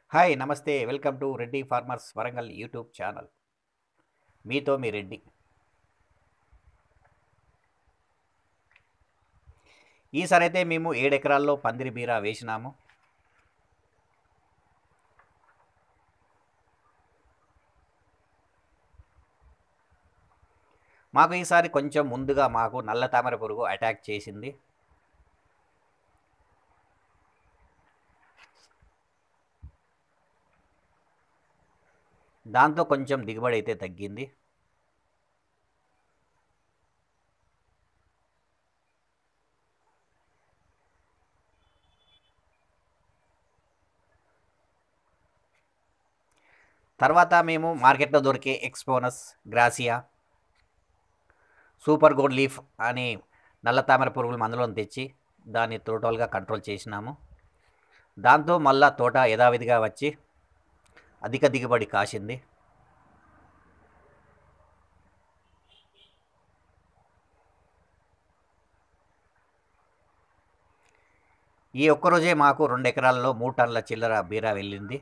Hi నమస్తే welcome to Reddy farmers Warangal YouTube channel మీతో మీ రెడ్డి ఈసారి అయితే మేము ఏడెకరాల్లో పందిరి బీర వేసినాము మాకు ఈసారి కొంచెం ముందుగా మాకు నల్ల తామర పురుగు అటాక్ చేసింది దాంతో కొంచెం దిగుబడి అయితే తగ్గింది తర్వాత మేము మార్కెట్లో దొరికే Exponus Gracia super gold leaf అని నల్ల తామర పురుగుల మందులను తెచ్చి దాన్ని టోటల్గా కంట్రోల్ చేసినాము దాంతో మళ్ళా తోట యథావిధిగా వచ్చి అధిక దిగుబడి కాసింది ఈ ఒక్కరోజే మాకు రెండు ఎకరాల్లో మూడు టన్నుల చిల్లర బీరా వెళ్ళింది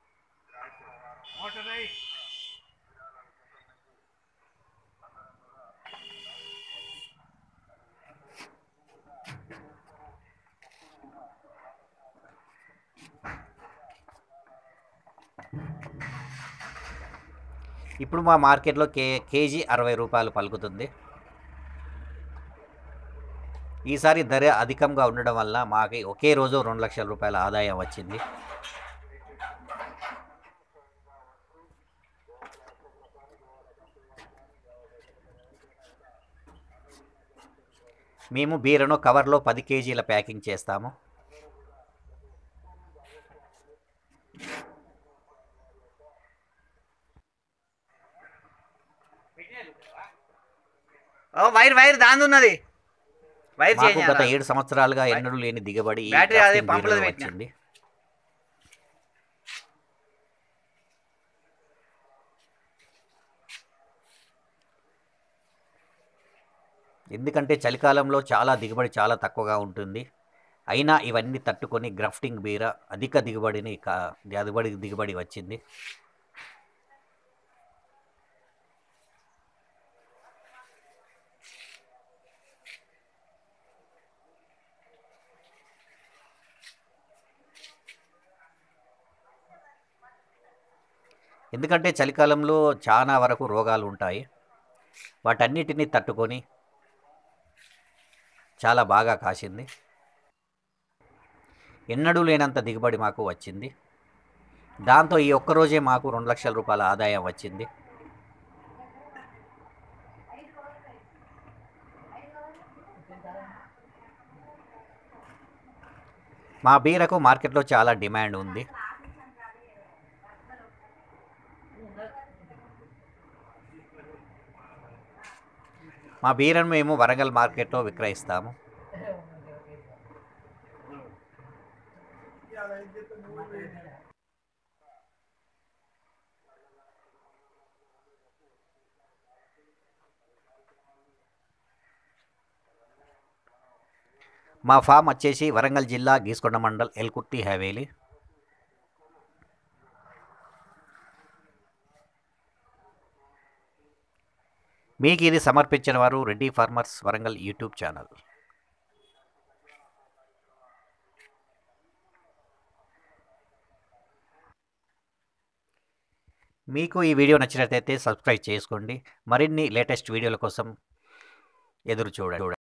ఇప్పుడు మా మార్కెట్లో కే కేజీ అరవై రూపాయలు పలుకుతుంది ఈసారి ధర అధికంగా ఉండడం వల్ల మాకు ఒకే రోజు రెండు లక్షల రూపాయల ఆదాయం వచ్చింది మేము బీరను కవర్లో పది కేజీల ప్యాకింగ్ చేస్తాము ఓ వైర్ వైర్ దాని ఉన్నది వైర్ మాకు చేంజ్ గత చేయాలా? ఏడు సంవత్సరాలుగా ఎన్నడూ లేని దిగుబడి ఈ బ్యాటరీ అదే గ్రాఫ్టింగ్ పంపులో బీరలో పెట్టినా. వచ్చింది ఎందుకంటే చలికాలంలో చాలా దిగుబడి చాలా తక్కువగా ఉంటుంది అయినా ఇవన్నీ తట్టుకొని గ్రాఫ్టింగ్ బీర అధిక దిగుబడిని కా దిగుబడి దిగుబడి వచ్చింది ఎందుకంటే చలికాలంలో చాలా వరకు రోగాలు ఉంటాయి వాటన్నిటిని తట్టుకొని చాలా బాగా కాసింది ఎన్నడూ లేనంత దిగుబడి మాకు వచ్చింది దాంతో ఈ ఒక్కరోజే మాకు రెండు లక్షల రూపాయల ఆదాయం వచ్చింది మా బీరకు మార్కెట్లో చాలా డిమాండ్ ఉంది మా బీరను మేము వరంగల్ మార్కెట్లో విక్రయిస్తాము మా ఫామ్ వచ్చేసి వరంగల్ జిల్లా గీసుకొండ మండల్ ఎల్కుర్తి హవేలి మీకు ఇది సమర్పించిన వారు Reddy farmers Warangal YouTube channel మీకు ఈ వీడియో నచ్చినట్లయితే సబ్స్క్రైబ్ చేసుకోండి మరిన్ని లేటెస్ట్ వీడియోల కోసం ఎదురు చూడండి